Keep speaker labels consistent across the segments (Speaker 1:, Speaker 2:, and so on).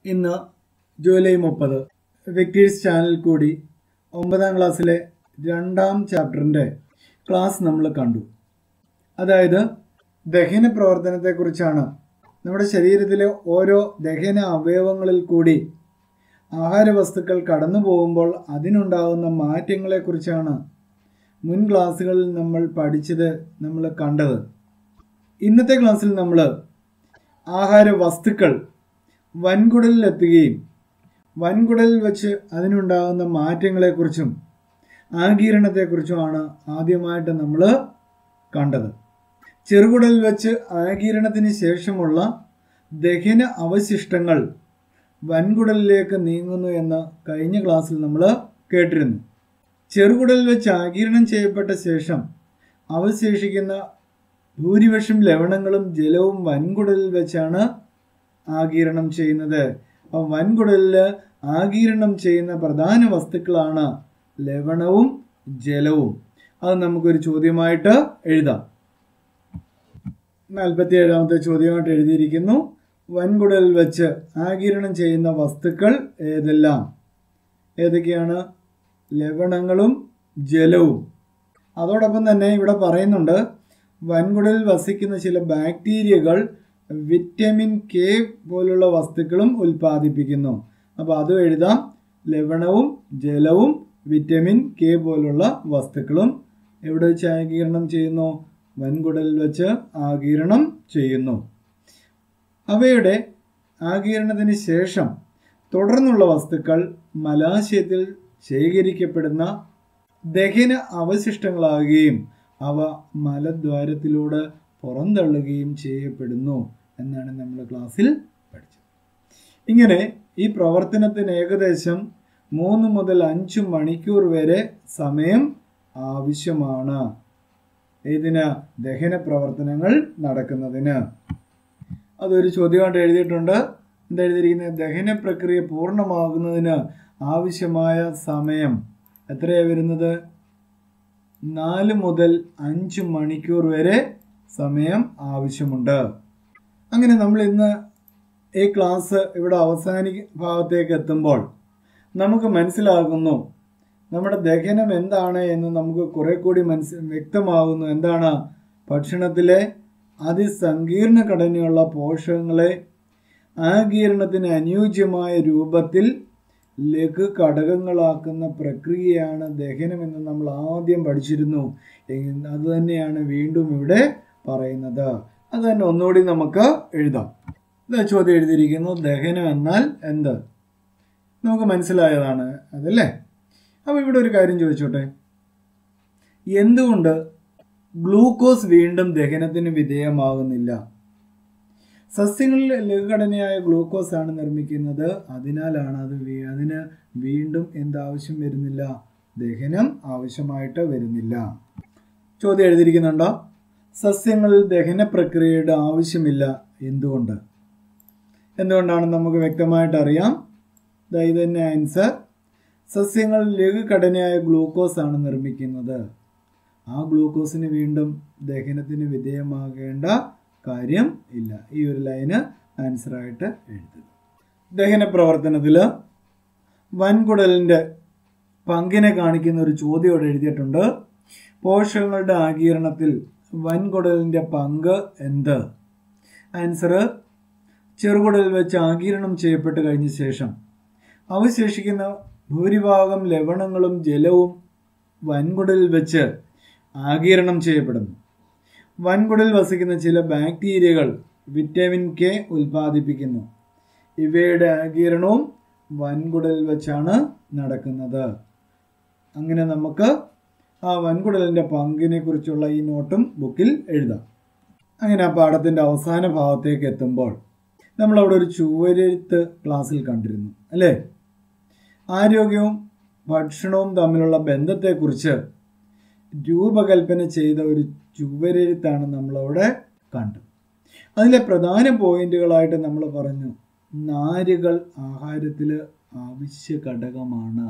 Speaker 1: ഇന്ന് ജൂലൈ മുപ്പത് Victers channel കൂടി ഒമ്പതാം ക്ലാസ്സിലെ രണ്ടാം ചാപ്റ്ററിൻ്റെ ക്ലാസ് നമ്മൾ കണ്ടു അതായത് ദഹന പ്രവർത്തനത്തെക്കുറിച്ചാണ് നമ്മുടെ ശരീരത്തിലെ ഓരോ ദഹന അവയവങ്ങളിൽ കൂടി ആഹാരവസ്തുക്കൾ കടന്നു പോകുമ്പോൾ അതിനുണ്ടാകുന്ന മാറ്റങ്ങളെക്കുറിച്ചാണ് മുൻ ക്ലാസ്സുകളിൽ നമ്മൾ പഠിച്ചത് നമ്മൾ കണ്ടത് ഇന്നത്തെ ക്ലാസ്സിൽ നമ്മൾ ആഹാര വസ്തുക്കൾ വൻകുടലിൽ എത്തുകയും വൻകുടലിൽ വെച്ച് അതിനുണ്ടാകുന്ന മാറ്റങ്ങളെക്കുറിച്ചും ആഗീരണത്തെക്കുറിച്ചുമാണ് ആദ്യമായിട്ട് നമ്മൾ കണ്ടത് ചെറുകുടലിൽ വെച്ച് ആഗീരണത്തിന് ശേഷമുള്ള ദഹന അവശിഷ്ടങ്ങൾ വൻകുടലിലേക്ക് നീങ്ങുന്നു എന്ന് കഴിഞ്ഞ ക്ലാസ്സിൽ നമ്മൾ കേട്ടിരുന്നു ചെറുകുടലിൽ വെച്ച് ആഗീരണം ചെയ്യപ്പെട്ട ശേഷം അവശേഷിക്കുന്ന ഭൂരിപക്ഷം ലവണങ്ങളും ജലവും വൻകുടലിൽ വെച്ചാണ് ആഗീരണം ചെയ്യുന്നത് അപ്പം വൻകുടലിൽ ആഗീരണം ചെയ്യുന്ന പ്രധാന വസ്തുക്കളാണ് ലവണവും ജലവും അത് നമുക്കൊരു ചോദ്യമായിട്ട് എഴുതാം നാൽപ്പത്തി ഏഴാമത്തെ ചോദ്യമായിട്ട് എഴുതിയിരിക്കുന്നു വൻകുടലിൽ വെച്ച് ആഗീരണം ചെയ്യുന്ന വസ്തുക്കൾ ഏതെല്ലാം ഏതൊക്കെയാണ് ലവണങ്ങളും ജലവും അതോടൊപ്പം തന്നെ ഇവിടെ പറയുന്നുണ്ട് വൻകുടലിൽ വസിക്കുന്ന ചില ബാക്ടീരിയകൾ വിറ്റമിൻ കെ പോലുള്ള വസ്തുക്കളും ഉൽപ്പാദിപ്പിക്കുന്നു അപ്പോൾ അതും എഴുതാം ലവണവും ജലവും വിറ്റമിൻ കെ പോലുള്ള വസ്തുക്കളും എവിടെ വെച്ച് ആഗീരണം ചെയ്യുന്നു വൻകുടലിൽ വെച്ച് ആഗീരണം ചെയ്യുന്നു അവയുടെ ആഗീരണത്തിന് ശേഷം തുടർന്നുള്ള വസ്തുക്കൾ മലാശയത്തിൽ ശേഖരിക്കപ്പെടുന്ന ദഹന അവശിഷ്ടങ്ങളാകുകയും അവ മലദ്വാരത്തിലൂടെ പുറന്തള്ളുകയും ചെയ്യപ്പെടുന്നു എന്നാണ് നമ്മൾ ക്ലാസ്സിൽ പഠിച്ചത് ഇങ്ങനെ ഈ പ്രവർത്തനത്തിന് ഏകദേശം മൂന്ന് മുതൽ അഞ്ച് മണിക്കൂർ വരെ സമയം ആവശ്യമാണ് ഇതിന് ദഹന പ്രവർത്തനങ്ങൾ നടക്കുന്നതിന് അതൊരു ചോദ്യമായിട്ട് എഴുതിയിട്ടുണ്ട് എന്താ എഴുതിയിരിക്കുന്നത് ദഹന പ്രക്രിയ പൂർണ്ണമാകുന്നതിന് ആവശ്യമായ സമയം എത്രയാണ് വരുന്നത് നാല് മുതൽ അഞ്ച് മണിക്കൂർ വരെ സമയം ആവശ്യമുണ്ട് അങ്ങനെ നമ്മൾ ഇന്ന് ഈ ക്ലാസ് ഇവിടെ അവസാനി ഭാഗത്തേക്ക് എത്തുമ്പോൾ നമുക്ക് മനസ്സിലാകുന്നു നമ്മുടെ ദഹനം എന്താണ് എന്ന് നമുക്ക് കുറെ കൂടി മനസ്സ് വ്യക്തമാകുന്നു എന്താണ് ഭക്ഷണത്തിലെ അതിസങ്കീർണ ഘടനയുള്ള പോഷകങ്ങളെ ആഗീരണത്തിന് അനുയോജ്യമായ രൂപത്തിൽ ലഘു ഘടകങ്ങളാക്കുന്ന പ്രക്രിയയാണ് ദഹനം എന്ന് നമ്മൾ ആദ്യം പഠിച്ചിരുന്നു അത് തന്നെയാണ് വീണ്ടും ഇവിടെ പറയുന്നത് അത് തന്നെ ഒന്നുകൂടി നമുക്ക് എഴുതാം ഇതാ ചോദ്യം എഴുതിയിരിക്കുന്നു ദഹനം എന്നാൽ എന്ത് നമുക്ക് മനസ്സിലായതാണ് അതല്ലേ അപ്പോൾ ഇവിടെ ഒരു കാര്യം ചോദിച്ചോട്ടെ എന്തുകൊണ്ട് ഗ്ലൂക്കോസ് വീണ്ടും ദഹനത്തിന് വിധേയമാകുന്നില്ല സസ്യങ്ങളിൽ ലഘുഘടനയായ ഗ്ലൂക്കോസ് ആണ് നിർമ്മിക്കുന്നത് അതിനാലാണ് അത് അതിന് വീണ്ടും എന്താവശ്യം വരുന്നില്ല ദഹനം ആവശ്യമായിട്ട് വരുന്നില്ല ചോദ്യം എഴുതിയിരിക്കുന്നുണ്ടോ സസ്യങ്ങളിൽ ദഹന പ്രക്രിയയുടെ ആവശ്യമില്ല എന്തുകൊണ്ട് എന്തുകൊണ്ടാണ് നമുക്ക് വ്യക്തമായിട്ട് അറിയാം ഇത് തന്നെ ആൻസർ സസ്യങ്ങൾ ലഘുഘടനയായ ഗ്ലൂക്കോസ് ആണ് നിർമ്മിക്കുന്നത് ആ ഗ്ലൂക്കോസിന് വീണ്ടും ദഹനത്തിന് വിധേയമാകേണ്ട കാര്യം ഇല്ല ഈ ഒരു ലൈന് ആൻസറായിട്ട് എഴുതുക ദഹന പ്രവർത്തനത്തിൽ വൻകുടലിൻ്റെ പങ്കിനെ കാണിക്കുന്ന ഒരു ചോദ്യം ഇവിടെ എഴുതിയിട്ടുണ്ട് പോഷകങ്ങളുടെ ആഗീരണത്തിൽ വൻകുടലിൻ്റെ പങ്ക് എന്ത് ആൻസർ ചെറുകുടലിൽ വെച്ച് ആഗീരണം ചെയ്യപ്പെട്ട് കഴിഞ്ഞ ശേഷം അവശേഷിക്കുന്ന ഭൂരിഭാഗം ലവണങ്ങളും ജലവും വൻകുടലിൽ വെച്ച് ആഗീരണം ചെയ്യപ്പെടുന്നു വൻകുടലിൽ വസിക്കുന്ന ചില ബാക്ടീരിയകൾ വിറ്റമിൻ കെ ഉൽപ്പാദിപ്പിക്കുന്നു ഇവയുടെ ആഗീരണവും വൻകുടലിൽ വെച്ചാണ് നടക്കുന്നത് അങ്ങനെ നമുക്ക് ആ വൻകുടലിൻ്റെ പങ്കിനെ കുറിച്ചുള്ള ഈ നോട്ടും ബുക്കിൽ എഴുതാം അങ്ങനെ ആ പാഠത്തിൻ്റെ അവസാന ഭാഗത്തേക്ക് എത്തുമ്പോൾ നമ്മളവിടെ ഒരു ചുവരെഴുത്ത് ക്ലാസ്സിൽ കണ്ടിരുന്നു അല്ലേ ആരോഗ്യവും ഭക്ഷണവും തമ്മിലുള്ള ബന്ധത്തെക്കുറിച്ച് രൂപകൽപ്പന ചെയ്ത ഒരു ചുവരെഴുത്താണ് നമ്മളവിടെ കണ്ടത് അതിലെ പ്രധാന പോയിന്റുകളായിട്ട് നമ്മൾ പറഞ്ഞു നാരുകൾ ആഹാരത്തിൽ ആവശ്യ ഘടകമാണ്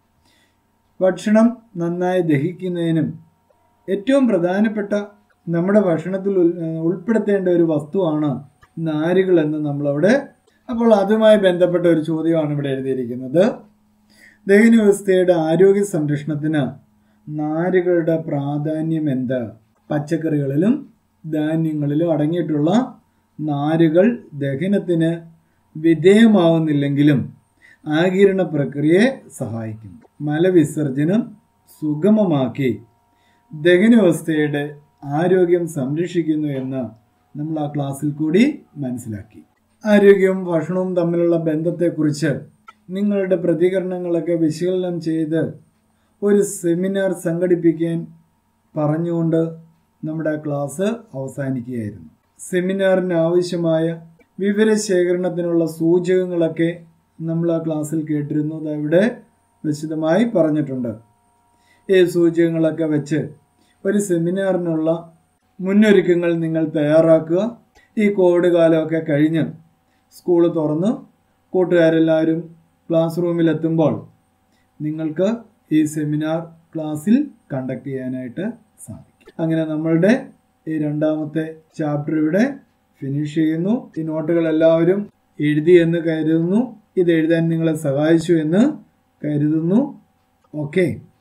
Speaker 1: ഭക്ഷണം നന്നായി ദഹിക്കുന്നതിനും ഏറ്റവും പ്രധാനപ്പെട്ട നമ്മുടെ ഭക്ഷണത്തിൽ ഉൾപ്പെടുത്തേണ്ട ഒരു വസ്തുവാണ് നാരുകൾ എന്ന് നമ്മളവിടെ അപ്പോൾ അതുമായി ബന്ധപ്പെട്ട ഒരു ചോദ്യമാണ് ഇവിടെ എഴുതിയിരിക്കുന്നത് ദഹന വ്യവസ്ഥയുടെ ആരോഗ്യ സംരക്ഷണത്തിന് നാരുകളുടെ പ്രാധാന്യം എന്ത് പച്ചക്കറികളിലും ധാന്യങ്ങളിലും അടങ്ങിയിട്ടുള്ള നാരുകൾ ദഹനത്തിന് വിധേയമാവുന്നില്ലെങ്കിലും ആകിരണ പ്രക്രിയയെ സഹായിക്കും മലവിസർജനം സുഗമമാക്കി ദഹനവ്യവസ്ഥയുടെ ആരോഗ്യം സംരക്ഷിക്കുന്നു എന്ന് നമ്മൾ ആ ക്ലാസ്സിൽ കൂടി മനസ്സിലാക്കി ആരോഗ്യവും ഭക്ഷണവും തമ്മിലുള്ള ബന്ധത്തെക്കുറിച്ച് നിങ്ങളുടെ പ്രതികരണങ്ങളൊക്കെ വിശകലനം ചെയ്ത് ഒരു സെമിനാർ സംഘടിപ്പിക്കാൻ പറഞ്ഞുകൊണ്ട് നമ്മുടെ ക്ലാസ് അവസാനിക്കുകയായിരുന്നു സെമിനാറിന് ആവശ്യമായ വിവരശേഖരണത്തിനുള്ള സൂചകങ്ങളൊക്കെ നമ്മൾ ആ ക്ലാസ്സിൽ കേട്ടിരുന്നു അത് ഇവിടെ വിശദമായി പറഞ്ഞിട്ടുണ്ട് ഈ സൂചകങ്ങളൊക്കെ വെച്ച് ഒരു സെമിനാറിനുള്ള മുന്നൊരുക്കങ്ങൾ നിങ്ങൾ തയ്യാറാക്കുക ഈ കോവിഡ് കാലമൊക്കെ കഴിഞ്ഞ് സ്കൂൾ തുറന്ന് കൂട്ടുകാരെല്ലാവരും ക്ലാസ് റൂമിലെത്തുമ്പോൾ നിങ്ങൾക്ക് ഈ സെമിനാർ ക്ലാസ്സിൽ കണ്ടക്ട് ചെയ്യാനായിട്ട് സാധിക്കും അങ്ങനെ നമ്മളുടെ ഈ രണ്ടാമത്തെ ചാപ്റ്റർ ഇവിടെ ഫിനിഷ് ചെയ്യുന്നു ഈ നോട്ടുകൾ എല്ലാവരും എഴുതി എന്ന് കരുതുന്നു ഇത് എഴുതാൻ നിങ്ങളെ സഹായിച്ചു എന്ന് കരുതുന്നു ഓക്കെ